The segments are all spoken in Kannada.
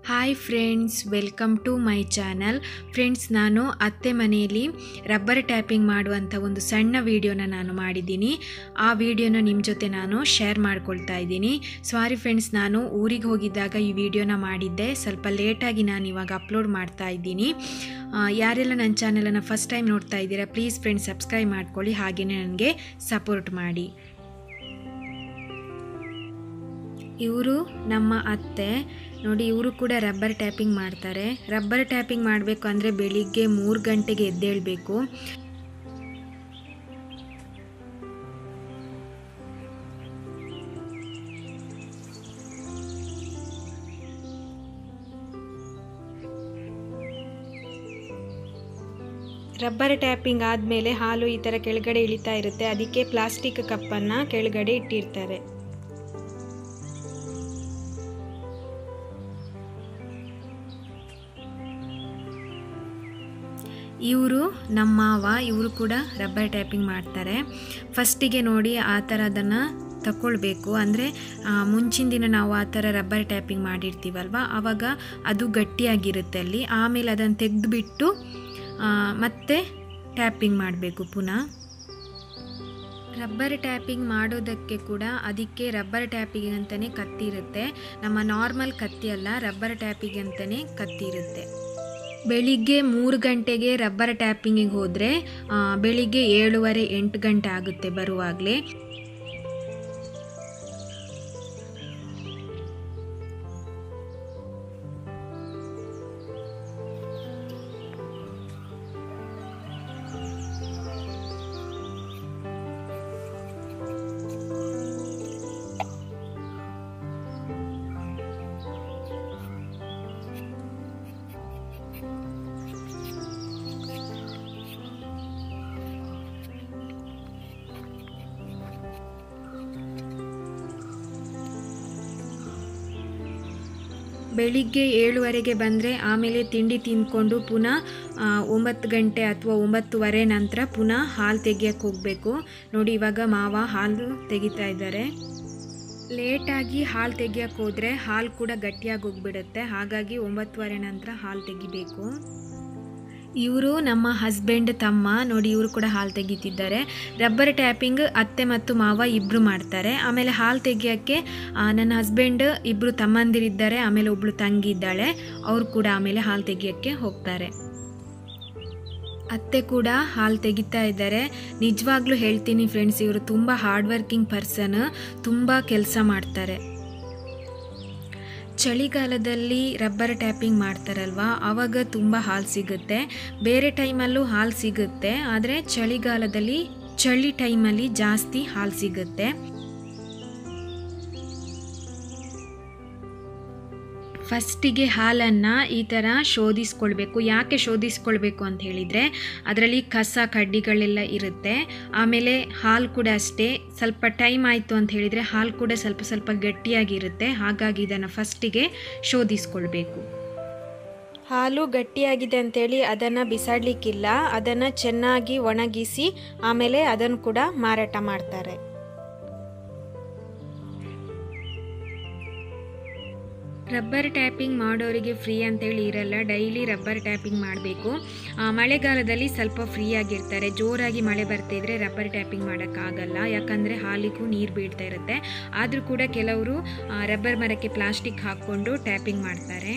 hi friends welcome to my channel friends ನಾನು ಅತ್ತೆ ಮನೆಯಲ್ಲಿ ರಬ್ಬರ್ ಟ್ಯಾಪಿಂಗ್ ಮಾಡುವಂಥ ಒಂದು ಸಣ್ಣ ವಿಡಿಯೋನ ನಾನು ಮಾಡಿದ್ದೀನಿ ಆ ವಿಡಿಯೋನ ನಿಮ್ಮ ಜೊತೆ ನಾನು ಶೇರ್ ಮಾಡ್ಕೊಳ್ತಾ ಇದ್ದೀನಿ ಸಾರಿ ಫ್ರೆಂಡ್ಸ್ ನಾನು ಊರಿಗೆ ಹೋಗಿದ್ದಾಗ ಈ ವಿಡಿಯೋನ ಮಾಡಿದ್ದೆ ಸ್ವಲ್ಪ ಲೇಟಾಗಿ ನಾನು ಇವಾಗ ಅಪ್ಲೋಡ್ ಮಾಡ್ತಾ ಇದ್ದೀನಿ ಆ, ಯಾರೆಲ್ಲ ನನ್ನ ಚಾನಲನ್ನು ಫಸ್ಟ್ ಟೈಮ್ ನೋಡ್ತಾ ಇದ್ದೀರಾ ಪ್ಲೀಸ್ ಫ್ರೆಂಡ್ಸ್ ಸಬ್ಸ್ಕ್ರೈಬ್ ಮಾಡ್ಕೊಳ್ಳಿ ಹಾಗೆಯೇ ನನಗೆ ಸಪೋರ್ಟ್ ಮಾಡಿ ಇವರು ನಮ್ಮ ಅತ್ತೆ ನೋಡಿ ಇವರು ಕೂಡ ರಬ್ಬರ್ ಟ್ಯಾಪಿಂಗ್ ಮಾಡ್ತಾರೆ ರಬ್ಬರ್ ಟ್ಯಾಪಿಂಗ್ ಮಾಡಬೇಕು ಅಂದರೆ ಬೆಳಿಗ್ಗೆ ಮೂರು ಗಂಟೆಗೆ ಎದ್ದೇಳಬೇಕು ರಬ್ಬರ್ ಟ್ಯಾಪಿಂಗ್ ಆದಮೇಲೆ ಹಾಲು ಈ ಥರ ಕೆಳಗಡೆ ಇಳಿತಾ ಇರುತ್ತೆ ಅದಕ್ಕೆ ಪ್ಲಾಸ್ಟಿಕ್ ಕಪ್ಪನ್ನು ಕೆಳಗಡೆ ಇಟ್ಟಿರ್ತಾರೆ ಇವರು ನಮ್ಮ ಮಾವ ಇವರು ಕೂಡ ರಬ್ಬರ್ ಟ್ಯಾಪಿಂಗ್ ಮಾಡ್ತಾರೆ ಫಸ್ಟಿಗೆ ನೋಡಿ ಆ ಥರ ಅದನ್ನು ತಗೊಳ್ಬೇಕು ಅಂದರೆ ಮುಂಚಿನ ದಿನ ನಾವು ಆ ಥರ ರಬ್ಬರ್ ಟ್ಯಾಪಿಂಗ್ ಮಾಡಿರ್ತೀವಲ್ವ ಆವಾಗ ಅದು ಗಟ್ಟಿಯಾಗಿರುತ್ತೆ ಅಲ್ಲಿ ಆಮೇಲೆ ಅದನ್ನು ತೆಗೆದುಬಿಟ್ಟು ಮತ್ತೆ ಟ್ಯಾಪಿಂಗ್ ಮಾಡಬೇಕು ಪುನಃ ರಬ್ಬರ್ ಟ್ಯಾಪಿಂಗ್ ಮಾಡೋದಕ್ಕೆ ಕೂಡ ಅದಕ್ಕೆ ರಬ್ಬರ್ ಟ್ಯಾಪಿಂಗ್ ಅಂತಲೇ ಕತ್ತಿ ಇರುತ್ತೆ ನಮ್ಮ ನಾರ್ಮಲ್ ಕತ್ತಿ ಅಲ್ಲ ರಬ್ಬರ್ ಟ್ಯಾಪಿಂಗ್ ಅಂತಲೇ ಕತ್ತಿ ಇರುತ್ತೆ ಬೆಳಿಗ್ಗೆ ಮೂರು ಗಂಟೆಗೆ ರಬ್ಬರ್ ಟ್ಯಾಪಿಂಗಿಗೆ ಹೋದರೆ ಬೆಳಿಗ್ಗೆ ಏಳುವರೆ ಎಂಟು ಗಂಟೆ ಆಗುತ್ತೆ ಬರುವಾಗಲೇ ಬೆಳಿಗ್ಗೆ ಏಳುವರೆಗೆ ಬಂದರೆ ಆಮೇಲೆ ತಿಂಡಿ ತಿಂದ್ಕೊಂಡು ಪುನಃ ಆ, ಒಂಬತ್ತು ಗಂಟೆ ಅಥವಾ ಒಂಬತ್ತುವರೆ ನಂತರ ಪುನಃ ಹಾಲು ತೆಗಿಯಕ್ಕೆ ಹೋಗಬೇಕು ನೋಡಿ ಇವಾಗ ಮಾವ ಹಾಲು ತೆಗಿತಾ ಇದ್ದಾರೆ ಲೇಟಾಗಿ ಹಾಲು ತೆಗಿಯಕ್ಕೆ ಹೋದರೆ ಹಾಲು ಕೂಡ ಗಟ್ಟಿಯಾಗಿ ಹೋಗ್ಬಿಡುತ್ತೆ ಹಾಗಾಗಿ ಒಂಬತ್ತುವರೆ ನಂತರ ಹಾಲು ತೆಗಿಬೇಕು ಇವರು ನಮ್ಮ ಹಸ್ಬೆಂಡ್ ತಮ್ಮ ನೋಡಿ ಇವರು ಕೂಡ ಹಾಲು ತೆಗಿತಿದ್ದಾರೆ ರಬ್ಬರ್ ಟ್ಯಾಪಿಂಗ್ ಅತ್ತೆ ಮತ್ತು ಮಾವ ಇಬ್ಬರು ಮಾಡ್ತಾರೆ ಆಮೇಲೆ ಹಾಲು ತೆಗಿಯೋಕ್ಕೆ ಆ, ನನ್ನ ಹಸ್ಬೆಂಡ್ ಇಬ್ಬರು ತಮ್ಮಂದಿರಿದ್ದಾರೆ ಆಮೇಲೆ ಒಬ್ಳು ತಂಗಿ ಇದ್ದಾಳೆ ಅವರು ಕೂಡ ಆಮೇಲೆ ಹಾಲು ತೆಗಿಯೋಕ್ಕೆ ಹೋಗ್ತಾರೆ ಅತ್ತೆ ಕೂಡ ಹಾಲು ತೆಗಿತಾ ಇದ್ದಾರೆ ನಿಜವಾಗ್ಲೂ ಹೇಳ್ತೀನಿ ಫ್ರೆಂಡ್ಸ್ ಇವರು ತುಂಬ ಹಾರ್ಡ್ ವರ್ಕಿಂಗ್ ಪರ್ಸನ್ ತುಂಬ ಕೆಲಸ ಮಾಡ್ತಾರೆ ಚಳಿಗಾಲದಲ್ಲಿ ರಬ್ಬರ್ ಟ್ಯಾಪಿಂಗ್ ಮಾಡ್ತಾರಲ್ವಾ ಆವಾಗ ತುಂಬ ಹಾಲು ಸಿಗುತ್ತೆ ಬೇರೆ ಟೈಮಲ್ಲೂ ಹಾಲು ಸಿಗುತ್ತೆ ಆದರೆ ಚಳಿಗಾಲದಲ್ಲಿ ಚಳಿ ಟೈಮಲ್ಲಿ ಜಾಸ್ತಿ ಹಾಲು ಸಿಗುತ್ತೆ ಫಸ್ಟಿಗೆ ಹಾಲನ್ನು ಈ ಥರ ಶೋಧಿಸ್ಕೊಳ್ಬೇಕು ಯಾಕೆ ಶೋಧಿಸ್ಕೊಳ್ಬೇಕು ಅಂತ ಹೇಳಿದರೆ ಅದರಲ್ಲಿ ಕಸ ಕಡ್ಡಿಗಳೆಲ್ಲ ಇರುತ್ತೆ ಆಮೇಲೆ ಹಾಲು ಕೂಡ ಅಷ್ಟೇ ಸ್ವಲ್ಪ ಟೈಮ್ ಆಯಿತು ಅಂತ ಹೇಳಿದರೆ ಹಾಲು ಕೂಡ ಸ್ವಲ್ಪ ಸ್ವಲ್ಪ ಗಟ್ಟಿಯಾಗಿರುತ್ತೆ ಹಾಗಾಗಿ ಇದನ್ನು ಫಸ್ಟಿಗೆ ಶೋಧಿಸ್ಕೊಳ್ಬೇಕು ಹಾಲು ಗಟ್ಟಿಯಾಗಿದೆ ಅಂತೇಳಿ ಅದನ್ನು ಬಿಸಾಡಲಿಕ್ಕಿಲ್ಲ ಅದನ್ನು ಚೆನ್ನಾಗಿ ಒಣಗಿಸಿ ಆಮೇಲೆ ಅದನ್ನು ಕೂಡ ಮಾರಾಟ ಮಾಡ್ತಾರೆ ರಬ್ಬರ್ ಟ್ಯಾಪಿಂಗ್ ಮಾಡೋರಿಗೆ ಫ್ರೀ ಅಂತೇಳಿ ಇರಲ್ಲ ಡೈಲಿ ರಬ್ಬರ್ ಟ್ಯಾಪಿಂಗ್ ಮಾಡಬೇಕು ಮಳೆಗಾಲದಲ್ಲಿ ಸ್ವಲ್ಪ ಫ್ರೀ ಆಗಿರ್ತಾರೆ ಜೋರಾಗಿ ಮಳೆ ಬರ್ತಿದ್ರೆ ರಬ್ಬರ್ ಟ್ಯಾಪಿಂಗ್ ಮಾಡೋಕ್ಕಾಗಲ್ಲ ಯಾಕಂದರೆ ಹಾಲಿಗೂ ನೀರು ಬೀಳ್ತಾ ಇರುತ್ತೆ ಆದರೂ ಕೂಡ ಕೆಲವರು ಆ, ರಬ್ಬರ್ ಮರಕ್ಕೆ ಪ್ಲಾಸ್ಟಿಕ್ ಹಾಕ್ಕೊಂಡು ಟ್ಯಾಪಿಂಗ್ ಮಾಡ್ತಾರೆ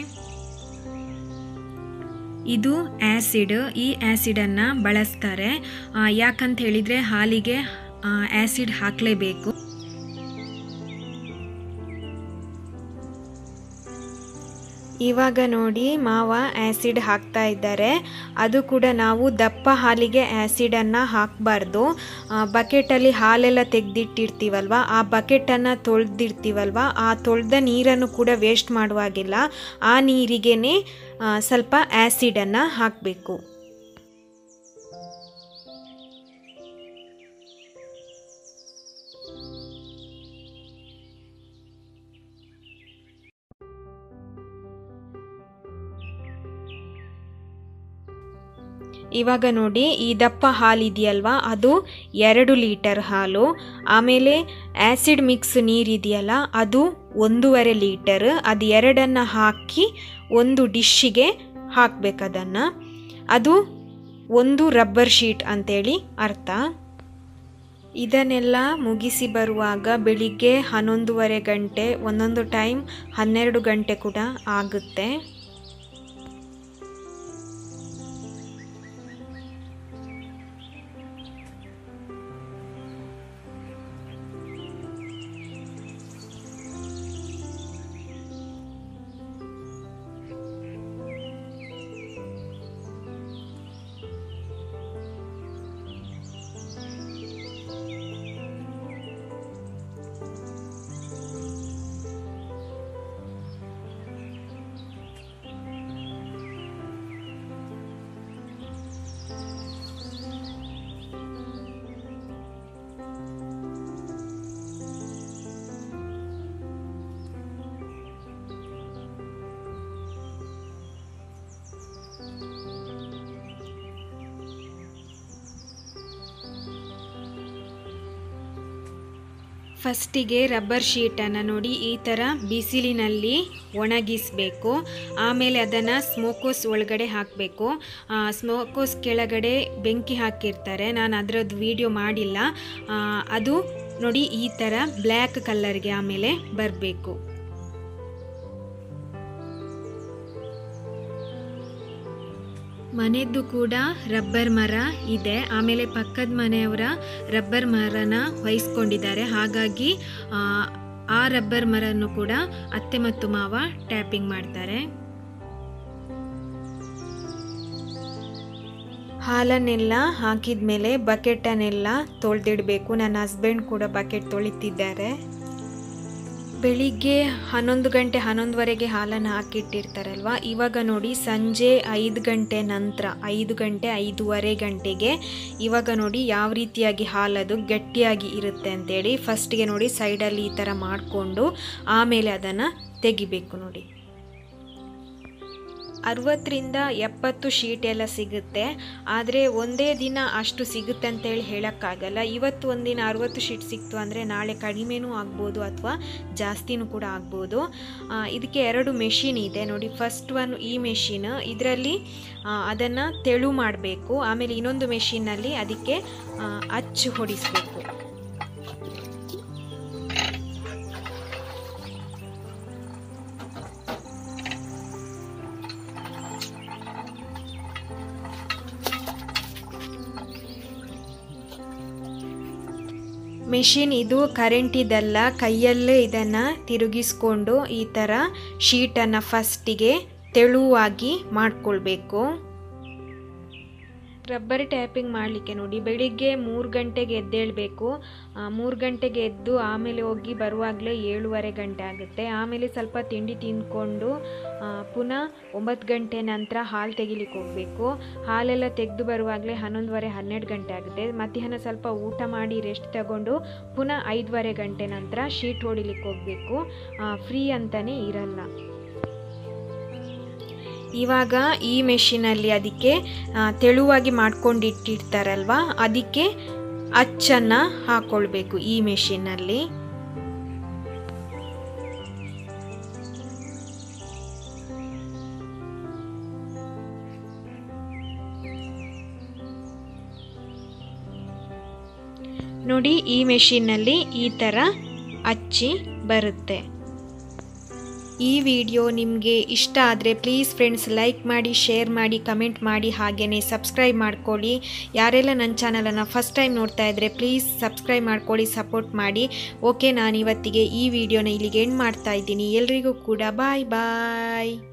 ಇದು ಆ್ಯಸಿಡ್ ಈ ಆ್ಯಸಿಡನ್ನು ಬಳಸ್ತಾರೆ ಆ, ಯಾಕಂತ ಹೇಳಿದರೆ ಹಾಲಿಗೆ ಆ್ಯಸಿಡ್ ಹಾಕಲೇಬೇಕು ಇವಾಗ ನೋಡಿ ಮಾವ ಆ್ಯಸಿಡ್ ಹಾಕ್ತಾ ಇದ್ದಾರೆ ಅದು ಕೂಡ ನಾವು ದಪ್ಪ ಹಾಲಿಗೆ ಆ್ಯಸಿಡನ್ನು ಹಾಕಬಾರ್ದು ಬಕೆಟಲ್ಲಿ ಹಾಲೆಲ್ಲ ತೆಗೆದಿಟ್ಟಿರ್ತೀವಲ್ವ ಆ ಬಕೆಟನ್ನು ತೊಳೆದಿರ್ತೀವಲ್ವ ಆ ತೊಳೆದ ನೀರನ್ನು ಕೂಡ ವೇಸ್ಟ್ ಮಾಡುವಾಗಿಲ್ಲ ಆ ನೀರಿಗೇ ಸ್ವಲ್ಪ ಆ್ಯಸಿಡನ್ನು ಹಾಕಬೇಕು ಇವಾಗ ನೋಡಿ ಈ ದಪ್ಪ ಹಾಲು ಇದೆಯಲ್ವಾ ಅದು ಎರಡು ಲೀಟರ್ ಹಾಲು ಆಮೇಲೆ ಆ್ಯಸಿಡ್ ಮಿಕ್ಸ್ ನೀರಿದೆಯಲ್ಲ ಅದು ಒಂದೂವರೆ ಲೀಟರ್ ಅದು ಎರಡನ್ನು ಹಾಕಿ ಒಂದು ಡಿಶ್ಶಿಗೆ ಹಾಕಬೇಕದನ್ನು ಅದು ಒಂದು ರಬ್ಬರ್ ಶೀಟ್ ಅಂತೇಳಿ ಅರ್ಥ ಇದನ್ನೆಲ್ಲ ಮುಗಿಸಿ ಬರುವಾಗ ಬೆಳಿಗ್ಗೆ ಹನ್ನೊಂದುವರೆ ಗಂಟೆ ಒಂದೊಂದು ಟೈಮ್ ಹನ್ನೆರಡು ಗಂಟೆ ಕೂಡ ಆಗುತ್ತೆ ಫಸ್ಟಿಗೆ ರಬ್ಬರ್ ಶೀಟನ್ನು ನೋಡಿ ಈ ಥರ ಬಿಸಿಲಿನಲ್ಲಿ ಒಣಗಿಸಬೇಕು ಆಮೇಲೆ ಅದನ್ನು ಸ್ಮೋಕೋಸ್ ಒಳಗಡೆ ಹಾಕಬೇಕು ಸ್ಮೋಕೋಸ್ ಕೆಳಗಡೆ ಬೆಂಕಿ ಹಾಕಿರ್ತಾರೆ ನಾನು ಅದರದ್ದು ವಿಡಿಯೋ ಮಾಡಿಲ್ಲ ಆ, ಅದು ನೋಡಿ ಈ ಥರ ಬ್ಲ್ಯಾಕ್ ಕಲರ್ಗೆ ಆಮೇಲೆ ಬರಬೇಕು ಮನೆದ್ದು ಕೂಡ ರಬ್ಬರ್ ಮರ ಇದೆ ಆಮೇಲೆ ಪಕ್ಕದ ಮನೆಯವರ ರಬ್ಬರ್ ಮರನ ವಹಿಸ್ಕೊಂಡಿದ್ದಾರೆ ಹಾಗಾಗಿ ಆ, ಆ ರಬ್ಬರ್ ಮರನ್ನು ಕೂಡ ಅತ್ತೆ ಮತ್ತು ಮಾವ ಟ್ಯಾಪಿಂಗ್ ಮಾಡ್ತಾರೆ ಹಾಲನ್ನೆಲ್ಲ ಹಾಕಿದ ಮೇಲೆ ಬಕೆಟನ್ನೆಲ್ಲ ತೊಳೆದಿಡಬೇಕು ನನ್ನ ಹಸ್ಬೆಂಡ್ ಕೂಡ ಬಕೆಟ್ ತೊಳಿತಿದ್ದಾರೆ ಬೆಳಿಗ್ಗೆ ಹನ್ನೊಂದು ಗಂಟೆ ಹನ್ನೊಂದುವರೆಗೆ ಹಾಲನ್ನು ಹಾಕಿಟ್ಟಿರ್ತಾರಲ್ವ ಇವಾಗ ನೋಡಿ ಸಂಜೆ ಐದು ಗಂಟೆ ನಂತರ ಐದು ಗಂಟೆ ಐದೂವರೆ ಗಂಟೆಗೆ ಇವಾಗ ನೋಡಿ ಯಾವ ರೀತಿಯಾಗಿ ಹಾಲದು ಗಟ್ಟಿಯಾಗಿ ಇರುತ್ತೆ ಅಂತೇಳಿ ಫಸ್ಟಿಗೆ ನೋಡಿ ಸೈಡಲ್ಲಿ ಈ ಥರ ಮಾಡಿಕೊಂಡು ಆಮೇಲೆ ಅದನ್ನು ತೆಗಿಬೇಕು ನೋಡಿ ಅರವತ್ತರಿಂದ ಎಪ್ಪತ್ತು ಶೀಟ್ ಎಲ್ಲ ಸಿಗುತ್ತೆ ಆದರೆ ಒಂದೇ ದಿನ ಅಷ್ಟು ಸಿಗುತ್ತೆ ಅಂತೇಳಿ ಹೇಳೋಕ್ಕಾಗಲ್ಲ ಇವತ್ತು ಒಂದಿನ ಅರವತ್ತು ಶೀಟ್ ಸಿಕ್ತು ಅಂದರೆ ನಾಳೆ ಕಡಿಮೆನೂ ಆಗ್ಬೋದು ಅಥವಾ ಜಾಸ್ತಿನೂ ಕೂಡ ಆಗ್ಬೋದು ಆ, ಇದಕ್ಕೆ ಎರಡು ಮೆಷಿನ್ ಇದೆ ನೋಡಿ ಫಸ್ಟ್ ಒನ್ ಈ ಮೆಷಿನ್ ಇದರಲ್ಲಿ ಅದನ್ನು ತೆಳು ಮಾಡಬೇಕು ಆಮೇಲೆ ಇನ್ನೊಂದು ಮೆಷಿನ್ನಲ್ಲಿ ಅದಕ್ಕೆ ಆ, ಅಚ್ಚು ಹೊಡಿಸಬೇಕು ಮೆಷಿನ್ ಇದು ಕರೆಂಟಿದಲ್ಲ ಕೈಯಲ್ಲೇ ಇದನ್ನು ತಿರುಗಿಸ್ಕೊಂಡು ಈ ಥರ ಶೀಟನ್ನು ಫಸ್ಟಿಗೆ ತೆಳುವಾಗಿ ಮಾಡಿಕೊಳ್ಬೇಕು ರಬ್ಬರ್ ಟ್ಯಾಪಿಂಗ್ ಮಾಡಲಿಕ್ಕೆ ನೋಡಿ ಬೆಳಿಗ್ಗೆ ಮೂರು ಗಂಟೆಗೆ ಎದ್ದೇಳಬೇಕು ಮೂರು ಗಂಟೆಗೆ ಎದ್ದು ಆಮೇಲೆ ಹೋಗಿ ಬರುವಾಗಲೇ ಏಳುವರೆ ಗಂಟೆ ಆಗುತ್ತೆ ಆಮೇಲೆ ಸ್ವಲ್ಪ ತಿಂಡಿ ತಿಂದ್ಕೊಂಡು ಆ, ಪುನಃ ಒಂಬತ್ತು ಗಂಟೆ ನಂತರ ಹಾಲು ತೆಗಿಲಿಕ್ಕೆ ಹೋಗಬೇಕು ಹಾಲೆಲ್ಲ ತೆಗೆದು ಬರುವಾಗಲೇ ಹನ್ನೊಂದುವರೆ ಹನ್ನೆರಡು ಗಂಟೆ ಆಗುತ್ತೆ ಮಧ್ಯಾಹ್ನ ಸ್ವಲ್ಪ ಊಟ ಮಾಡಿ ರೆಸ್ಟ್ ತಗೊಂಡು ಪುನಃ ಐದುವರೆ ಗಂಟೆ ನಂತರ ಶೀಟ್ ಹೊಡಿಲಿಕ್ಕೆ ಹೋಗಬೇಕು ಫ್ರೀ ಅಂತಲೇ ಇರಲ್ಲ ಇವಾಗ ಈ ಮೆಷಿನಲ್ಲಿ ಅದಕ್ಕೆ ಆ, ತೆಳುವಾಗಿ ಮಾಡ್ಕೊಂಡು ಇಟ್ಟಿರ್ತಾರಲ್ವ ಅದಕ್ಕೆ ಅಚ್ಚನ್ನು ಹಾಕ್ಕೊಳ್ಬೇಕು ಈ ಮೆಷಿನಲ್ಲಿ ನೋಡಿ ಈ ಮೆಷಿನ್ನಲ್ಲಿ ಈ ಥರ ಅಚ್ಚಿ ಬರುತ್ತೆ ಈ ವಿಡಿಯೋ ನಿಮಗೆ ಇಷ್ಟ ಆದರೆ ಪ್ಲೀಸ್ ಫ್ರೆಂಡ್ಸ್ ಲೈಕ್ ಮಾಡಿ ಶೇರ್ ಮಾಡಿ ಕಮೆಂಟ್ ಮಾಡಿ ಹಾಗೆಯೇ ಸಬ್ಸ್ಕ್ರೈಬ್ ಮಾಡ್ಕೊಳ್ಳಿ ಯಾರೆಲ್ಲ ನನ್ನ ಚಾನಲನ್ನು ಫಸ್ಟ್ ಟೈಮ್ ನೋಡ್ತಾ ಇದ್ದರೆ ಪ್ಲೀಸ್ ಸಬ್ಸ್ಕ್ರೈಬ್ ಮಾಡ್ಕೊಳ್ಳಿ ಸಪೋರ್ಟ್ ಮಾಡಿ ಓಕೆ ನಾನು ಇವತ್ತಿಗೆ ಈ ವಿಡಿಯೋನ ಇಲ್ಲಿಗೆ ಎಂಡ್ ಮಾಡ್ತಾ ಇದ್ದೀನಿ ಎಲ್ರಿಗೂ ಕೂಡ ಬಾಯ್ ಬಾಯ್